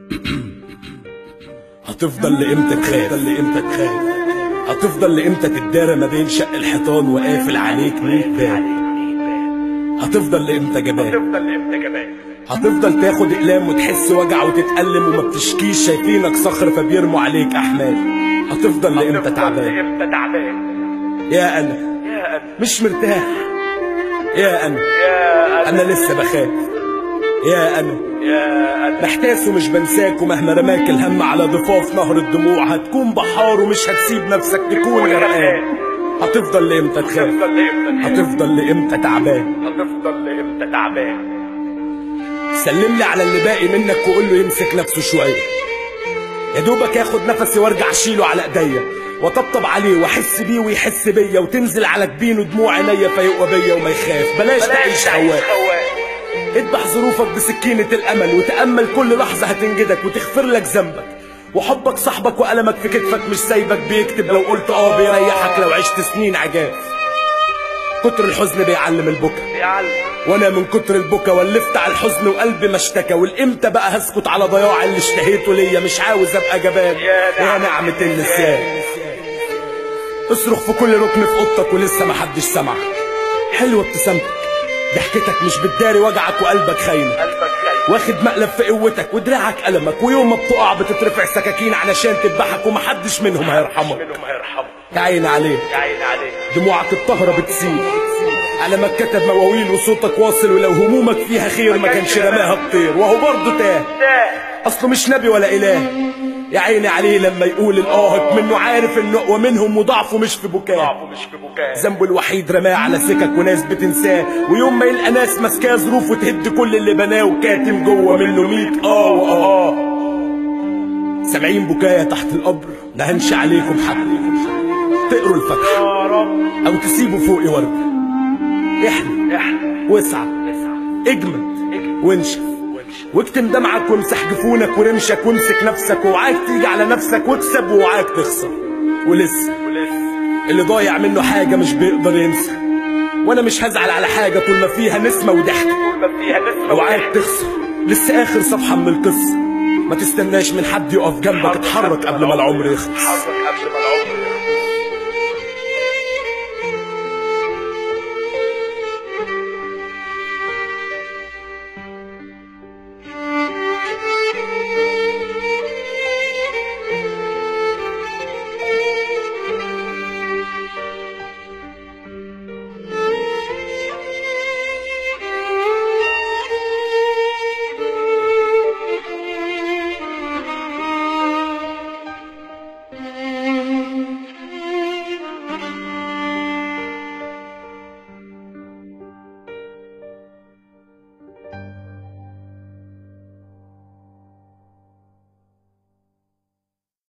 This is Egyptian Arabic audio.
هتفضل لامتى تخاف لامتى تخاف هتفضل لامتى تتدارى ما بين شق الحيطان وقافل عليك ميت باب هتفضل لامتى جبان تفضل امتى جبان هتفضل تاخد اقلام وتحس وجع وتتألم وما بتشكيش شايفينك صخر فبيرموا عليك احمال هتفضل لامتى تعبان امتى تعبان يا انا يا أنا مش مرتاح يا انا يا أنا انا لسه بخاف يا انا يا أنا محتاس ومش بنساك ومهما رماك الهم على ضفاف نهر الدموع هتكون بحار ومش هتسيب نفسك تكون غرقان هتفضل لامتى تخاف تفضل امتى هتفضل لامتى تعبان هتفضل امتى تعبان سلم لي على اللي باقي منك وقول له يمسك نفسه شويه يا دوبك ياخد نفسي وارجع اشيله على ايديا وطبطب عليه واحس بيه ويحس بيا وتنزل على جبينه دموع عينيا فيقوى بيا وما يخاف بلاش تعيش هواك اذبح ظروفك بسكينة الأمل وتأمل كل لحظة هتنجدك وتغفر لك ذنبك وحبك صاحبك وألمك في كتفك مش سايبك بيكتب لو قلت اه بيريحك لو عشت سنين عجاف كتر الحزن بيعلم البكا بيعلم وانا من كتر البكا ولفت على الحزن وقلبي ما اشتكى والامتى بقى هسكت على ضياع اللي اشتهيته ليا مش عاوز ابقى جبان يا يا نعمة النسيان اصرخ في كل ركن في اوضتك ولسه ما حدش سمع حلوه ابتسامتك ضحكتك مش بتداري وجعك وقلبك خاينه قلبك خايف واخد مقلب في قوتك ودراعك ألمك ويوم ما بتقع بتترفع سكاكين علشان تذبحك ومحدش منهم هيرحمك منهم هيرحمه يا عيني عليك يا عيني عليك دموعك الطهرة بتسيل على ما كتب مواويل وصوتك واصل ولو همومك فيها خير ما كانش رماها تطير وهو برضه تاه ده اصله مش نبي ولا اله يا عيني عليه لما يقول الآهك منه عارف انه اقوى منهم وضعفه مش في بكاه ضعفه مش في بكاء ذنبه الوحيد رماه على سكك وناس بتنساه ويوم ما يلقى ناس ماسكاه ظروف وتهد كل اللي بناه وكاتم جوه منه ميت اه واه سامعين بكايا تحت القبر نهنش عليكم حق تقروا الفتح يا رب او تسيبوا فوقي ورد احلم احنا واسعى اسعى اجمد وانشف واكتم دمعك وامسح جفونك ورمشك وامسك نفسك ووعاك تيجي على نفسك واكسب ووعاك تخسر ولسه ولسه اللي ضايع منه حاجة مش بيقدر ينسى وانا مش هزعل على حاجة طول ما فيها نسمة وضحك طول ما فيها نسمة اوعاك تخسر لسه اخر صفحة من القصة ما تستناش من حد يقف جنبك اتحرك قبل ما العمر يخلص حرك قبل ما